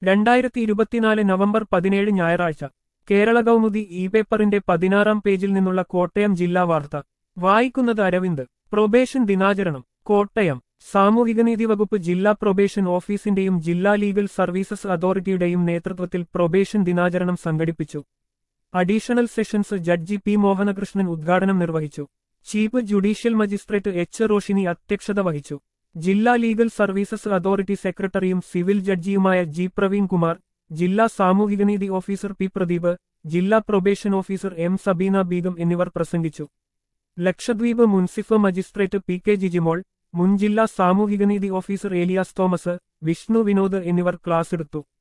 രണ്ടായിരത്തി ഇരുപത്തിനാല് നവംബർ പതിനേഴ് ഞായറാഴ്ച കേരള കൗമുദി ഇ പേപ്പറിന്റെ പതിനാറാം പേജിൽ നിന്നുള്ള കോട്ടയം ജില്ലാ വാർത്ത വായിക്കുന്നത് അരവിന്ദ് പ്രൊബേഷൻ ദിനാചരണം കോട്ടയം സാമൂഹികനീതി വകുപ്പ് ജില്ലാ പ്രൊബേഷൻ ഓഫീസിന്റെയും ജില്ലാ ലീഗൽ സർവീസസ് അതോറിറ്റിയുടെയും നേതൃത്വത്തിൽ പ്രൊബേഷൻ ദിനാചരണം സംഘടിപ്പിച്ചു additional sessions judge P Mohanakrishnan ഉദ്ഘാടനം നിർവഹിച്ചു chief judicial magistrate H Roshini അധ്യക്ഷത വഹിച്ചു ജില്ലാ ലീഗൽ സർവീസസ് അതോറിറ്റി സെക്രട്ടറിയും സിവിൽ ജഡ്ജിയുമായ ജി പ്രവീൺ കുമാർ ജില്ലാ സാമൂഹികനീതി ഓഫീസർ പി പ്രദീപ് ജില്ലാ probation officer M Sabeena Beegum എന്നിവർ പ്രസംഗിച്ചു ലക്ഷദ്വീപ് മുൻസിഫ് മജിസ്ട്രേറ്റ് പി കെ ജിജിമോൾ മുൻ ജില്ലാ സാമൂഹികനീതി ഓഫീസർ ഏലിയാസ് തോമസ് വിഷ്ണു വിനോദ് എന്നിവർ ക്ലാസ് എടുത്തു